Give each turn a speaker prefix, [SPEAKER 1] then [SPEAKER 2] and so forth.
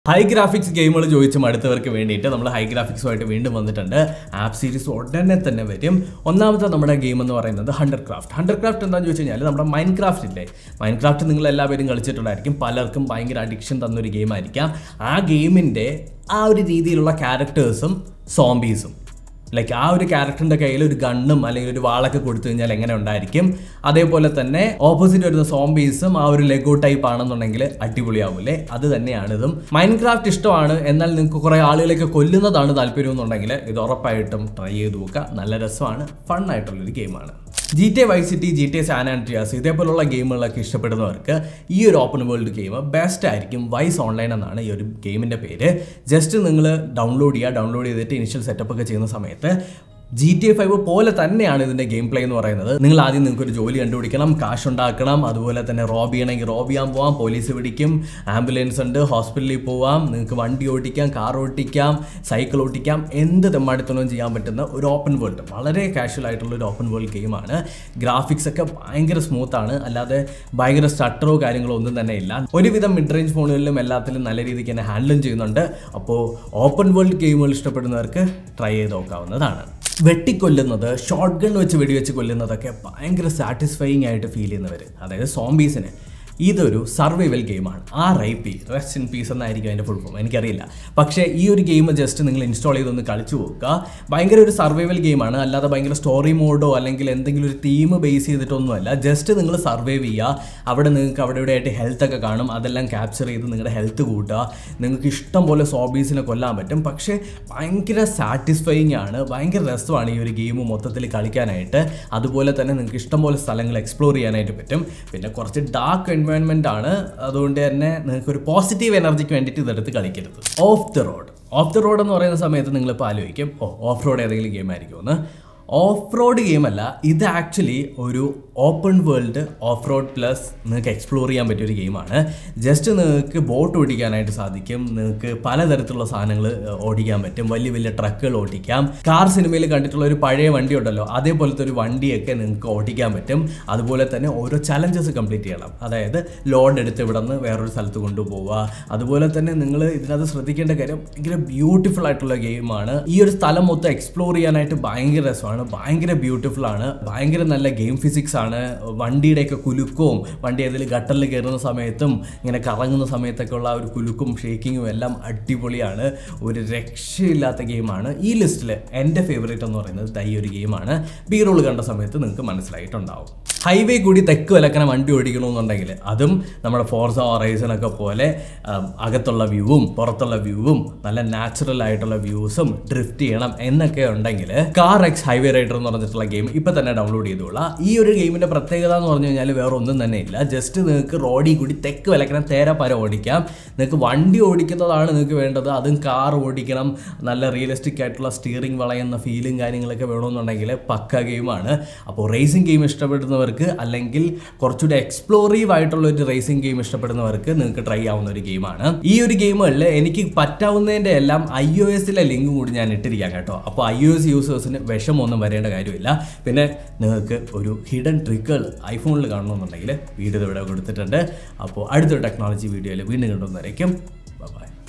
[SPEAKER 1] high graphics ഗെയിമുകൾ ചോദിച്ച് മടുത്തവർക്ക് വേണ്ടിയിട്ട് നമ്മൾ ഹൈ ഗ്രാഫിക്സുമായിട്ട് വീണ്ടും വന്നിട്ടുണ്ട് ആപ്പ് സീരീസ് ഉടനെ തന്നെ വരും ഒന്നാമത്തെ നമ്മുടെ ഗെയിം എന്ന് പറയുന്നത് ഹണ്ടർ ക്രാഫ്റ്റ് ഹണ്ടർ ക്രാഫ്റ്റ് എന്താണെന്ന് ചോദിച്ചു കഴിഞ്ഞാൽ നമ്മുടെ മൈൻഡ് ക്രാഫ്റ്റ് ഇല്ലേ മൈൻഡ് ക്രാഫ്റ്റ് നിങ്ങൾ എല്ലാവരും കളിച്ചിട്ടുണ്ടായിരിക്കും പലർക്കും ഭയങ്കര അഡിക്ഷൻ തന്നൊരു ഗെയിം ആയിരിക്കാം ആ ഗെയിമിൻ്റെ ആ ഒരു രീതിയിലുള്ള ക്യാരക്ടേഴ്സും സോംബീസും ലൈക്ക് ആ ഒരു ക്യാരക്ടറിന്റെ കയ്യിൽ ഒരു ഗണ്ണും അല്ലെങ്കിൽ ഒരു വാളൊക്കെ കൊടുത്തു കഴിഞ്ഞാൽ എങ്ങനെ ഉണ്ടായിരിക്കും അതേപോലെ തന്നെ ഓപ്പോസിറ്റ് വരുന്ന സോംബീസും ആ ഒരു ലെഗോ ടൈപ്പ് ആണെന്നുണ്ടെങ്കിൽ അടിപൊളിയാവൂലേ അത് തന്നെയാണ് ഇതും മൈൻഡ് ക്രാഫ്റ്റ് ഇഷ്ടമാണ് എന്നാൽ നിങ്ങൾക്ക് കുറെ ആളുകളെയൊക്കെ കൊല്ലുന്നതാണ് താല്പര്യം എന്നുണ്ടെങ്കിൽ ഇത് ഉറപ്പായിട്ടും ട്രൈ ചെയ്ത് നോക്കുക നല്ല രസമാണ് ഫൺ ആയിട്ടുള്ളൊരു ഗെയിമാണ് G T Y city G T San Andreas ഇതേപോലുള്ള ഗെയിമുകളൊക്കെ ഇഷ്ടപ്പെടുന്നവർക്ക് ഈ ഒരു ഓപ്പൺ വേൾഡ് ഗെയിം ബെസ്റ്റ് ആയിരിക്കും വൈസ് ഓൺലൈൻ എന്നാണ് ഈ ഒരു ഗെയിമിൻ്റെ പേര് ജസ്റ്റ് നിങ്ങൾ ഡൗൺലോഡ് ചെയ്യുക ഡൗൺലോഡ് ചെയ്തിട്ട് ഇനിഷ്യൽ സെറ്റപ്പ് ഒക്കെ ചെയ്യുന്ന സമയത്ത് ജി ടി എ ഫൈവ് പോലെ തന്നെയാണ് ഇതിൻ്റെ ഗെയിം പ്ലേ എന്ന് പറയുന്നത് നിങ്ങൾ ആദ്യം നിങ്ങൾക്ക് ഒരു ജോലി കണ്ടുപിടിക്കണം കാശ് ഉണ്ടാക്കണം അതുപോലെ തന്നെ റോബ് ചെയ്യണമെങ്കിൽ റോബ് ചെയ്യാൻ പോവാം പോലീസ് പിടിക്കും ആംബുലൻസ് ഉണ്ട് ഹോസ്പിറ്റലിൽ പോവാം നിങ്ങൾക്ക് വണ്ടി ഓടിക്കാം കാർ ഓടിക്കാം സൈക്കിൾ ഓടിക്കാം എന്ത് തെമ്മാടിത്തനവും ചെയ്യാൻ പറ്റുന്ന ഒരു ഓപ്പൺ വേൾഡ് വളരെ കാഷ്വൽ ആയിട്ടുള്ള ഒരു ഓപ്പൺ വേൾഡ് ഗെയിമാണ് ഗ്രാഫിക്സ് ഒക്കെ ഭയങ്കര സ്മൂത്ത് ആണ് അല്ലാതെ ഭയങ്കര സ്റ്റട്ടറോ കാര്യങ്ങളോ ഒന്നും തന്നെ ഇല്ല ഒരുവിധം മിഡ് റേഞ്ച് ഫോണുകളിലും എല്ലാത്തിലും നല്ല രീതിക്ക് തന്നെ ഹാൻഡിലും ചെയ്യുന്നുണ്ട് അപ്പോൾ ഓപ്പൺ വേൾഡ് ഗെയിമുകൾ ഇഷ്ടപ്പെടുന്നവർക്ക് ട്രൈ ചെയ്ത് നോക്കാവുന്നതാണ് വെട്ടിക്കൊല്ലുന്നത് ഷോർട്ട് ഗൺ വെച്ച് വെടിവെച്ച് കൊല്ലുന്നതൊക്കെ ഭയങ്കര സാറ്റിസ്ഫൈയിങ് ആയിട്ട് ഫീൽ ചെയ്യുന്നവർ അതായത് സോംബീസിന് ഇതൊരു സർവൈവൽ ഗെയിമാണ് R I P rest in peace എന്നായിരിക്കും അതിൻ്റെ ഫുൾ ഫോം എനിക്കറിയില്ല പക്ഷേ ഈ ഒരു ഗെയിം ജസ്റ്റ് നിങ്ങൾ ഇൻസ്റ്റാൾ ചെയ്തൊന്ന് കളിച്ചു നോക്കുക ഭയങ്കര ഒരു സർവൈവൽ ഗെയിമാണ് അല്ലാതെ ഭയങ്കര സ്റ്റോറി മോഡോ അല്ലെങ്കിൽ എന്തെങ്കിലും ഒരു തീം ബേസ് ചെയ്തിട്ടൊന്നുമല്ല ജസ്റ്റ് നിങ്ങൾ സർവൈവ് ചെയ്യുക അവിടെ നിങ്ങൾക്ക് അവിടെ ഇവിടെ ആയിട്ട് ഹെൽത്ത് ഒക്കെ കാണും അതെല്ലാം ക്യാപ്ചർ ചെയ്ത് നിങ്ങളുടെ ഹെൽത്ത് കൂട്ടുക നിങ്ങൾക്ക് ഇഷ്ടം പോലെ സോബീസിനെ കൊല്ലാൻ പറ്റും പക്ഷേ ഭയങ്കര സാറ്റിസ്ഫൈയിങ് ആണ് ഭയങ്കര രസമാണ് ഈ ഒരു ഗെയിം മൊത്തത്തിൽ കളിക്കാനായിട്ട് അതുപോലെ തന്നെ നിങ്ങൾക്ക് ഇഷ്ടം പോലെ സ്ഥലങ്ങൾ എക്സ്പ്ലോർ ചെയ്യാനായിട്ട് പറ്റും പിന്നെ കുറച്ച് ഡാർക്ക് എൻവയോൺമെൻ്റ് ആണ് അതുകൊണ്ട് തന്നെ നിങ്ങൾക്ക് ഒരു പോസിറ്റീവ് എനർജിക്ക് വേണ്ടിയിട്ട് ഇതെടുത്ത് കളിക്കരുത് off the road off the road എന്ന് പറയുന്ന സമയത്ത് നിങ്ങളിപ്പോൾ ആലോചിക്കും ഓ ഓഫ് റോഡ് ഏതെങ്കിലും ഗെയിം ആയിരിക്കുമെന്ന് ഓഫ് റോഡ് ഗെയിം അല്ല ഇത് ആക്ച്വലി ഒരു open world off road plus നിങ്ങൾക്ക് എക്സ്പ്ലോർ ചെയ്യാൻ പറ്റിയ ഒരു ഗെയിമാണ് ജസ്റ്റ് നിങ്ങൾക്ക് ബോട്ട് ഓടിക്കാനായിട്ട് സാധിക്കും നിങ്ങൾക്ക് പലതരത്തിലുള്ള സാധനങ്ങൾ ഓടിക്കാൻ പറ്റും വലിയ വലിയ ട്രക്കുകൾ ഓടിക്കാം കാർ സിനിമയിൽ കണ്ടിട്ടുള്ള ഒരു പഴയ വണ്ടി ഉണ്ടല്ലോ അതേപോലത്തെ ഒരു വണ്ടിയൊക്കെ നിങ്ങൾക്ക് ഓടിക്കാൻ പറ്റും അതുപോലെ തന്നെ ഓരോ ചലഞ്ചസ് കംപ്ലീറ്റ് ചെയ്യണം അതായത് ലോഡ് എടുത്ത് ഇവിടെ നിന്ന് വേറൊരു സ്ഥലത്ത് കൊണ്ടുപോവുക അതുപോലെ തന്നെ നിങ്ങൾ ഇതിനകത്ത് ശ്രദ്ധിക്കേണ്ട കാര്യം ഭയങ്കര ബ്യൂട്ടിഫുൾ ആയിട്ടുള്ള ഗെയിമാണ് ഈ ഒരു സ്ഥലം മൊത്തം എക്സ്പ്ലോർ ചെയ്യാനായിട്ട് ഭയങ്കര രസമാണ് ഭയങ്കര ബ്യൂട്ടിഫുൾ ആണ് ഭയങ്കര നല്ല ഗെയിം ഫിസിക്സ് ആണ് വണ്ടിയുടെയൊക്കെ കുലുക്കവും വണ്ടി ഏതെങ്കിലും ഗട്ടറിൽ കയറുന്ന സമയത്തും ഇങ്ങനെ കറങ്ങുന്ന സമയത്തൊക്കെ ഉള്ള ആ ഒരു കുലുക്കും ഷേക്കിങ്ങും എല്ലാം അടിപൊളിയാണ് ഒരു രക്ഷയില്ലാത്ത ഗെയിമാണ് ഈ ലിസ്റ്റിൽ എൻ്റെ ഫേവറേറ്റ് എന്ന് പറയുന്നത് ദൈ ഒരു ഗെയിമാണ് ബി റോൾ കണ്ട സമയത്ത് നിങ്ങൾക്ക് മനസ്സിലായിട്ടുണ്ടാവും ഹൈവേ കൂടി തെക്ക് വിലക്കണ വണ്ടി ഓടിക്കണമെന്നുണ്ടെങ്കിൽ അതും നമ്മുടെ ഫോർസ ഓറൈസനൊക്കെ പോലെ ഉം, അകത്തുള്ള വ്യൂവും പുറത്തുള്ള വ്യൂവും നല്ല നാച്ചുറൽ ആയിട്ടുള്ള വ്യൂസും ഡ്രിഫ്റ്റ് ചെയ്യണം എന്നൊക്കെ ഉണ്ടെങ്കിൽ കാർ എക്സ് ഹൈവേ റൈഡർ എന്ന് പറഞ്ഞിട്ടുള്ള ഗെയിം ഇപ്പം തന്നെ ഡൗൺലോഡ് ചെയ്തോളാം ഈ ഒരു ഗെയിമിൻ്റെ പ്രത്യേകത എന്ന് പറഞ്ഞു കഴിഞ്ഞാൽ വേറെ ഒന്നും തന്നെ ഇല്ല ജസ്റ്റ് നിങ്ങൾക്ക് റോഡിൽ കൂടി തെക്ക് വിലക്കണം തേര പര ഓടിക്കാം നിങ്ങൾക്ക് വണ്ടി ഓടിക്കുന്നതാണ് നിങ്ങൾക്ക് വേണ്ടത് അതും കാർ ഓടിക്കണം നല്ല റിയലിസ്റ്റിക് ആയിട്ടുള്ള സ്റ്റിയറിംഗ് വളയുന്ന ഫീലും കാര്യങ്ങളൊക്കെ വേണമെന്നുണ്ടെങ്കിൽ പക്ക ഗെയിമാണ് അപ്പോൾ റേസിംഗ് ഗെയിം ഇഷ്ടപ്പെടുന്നവർക്ക് അല്ലെങ്കിൽ കുറച്ചുകൂടി എക്സ്പ്ലോറീവ് ആയിട്ടുള്ള ഒരു റേസിംഗ് ഗെയിം ഇഷ്ടപ്പെടുന്നവർക്ക് നിങ്ങൾക്ക് ട്രൈ ആവുന്ന ഒരു ഗെയിമാണ് ഈ ഒരു ഗെയിമുകളിൽ എനിക്ക് പറ്റാവുന്നതിൻ്റെ എല്ലാം ഐ ഒ എസിലെ ലിങ്ക് കൂടി ഞാൻ ഇട്ടിരിക്കാം കേട്ടോ അപ്പോൾ ഐ ഒ എസ് യൂസേഴ്സിന് വിഷമൊന്നും വരേണ്ട കാര്യമില്ല പിന്നെ നിങ്ങൾക്ക് ഒരു ഹിഡൻ ട്രിക്കുകൾ ഐഫോണിൽ കാണണമെന്നുണ്ടെങ്കിൽ വീഡിയോ ഇവിടെ കൊടുത്തിട്ടുണ്ട് അപ്പോൾ അടുത്തൊരു ടെക്നോളജി വീഡിയോയിൽ വീണ്ടും കണ്ടുവന്നതായിരിക്കും ബൈ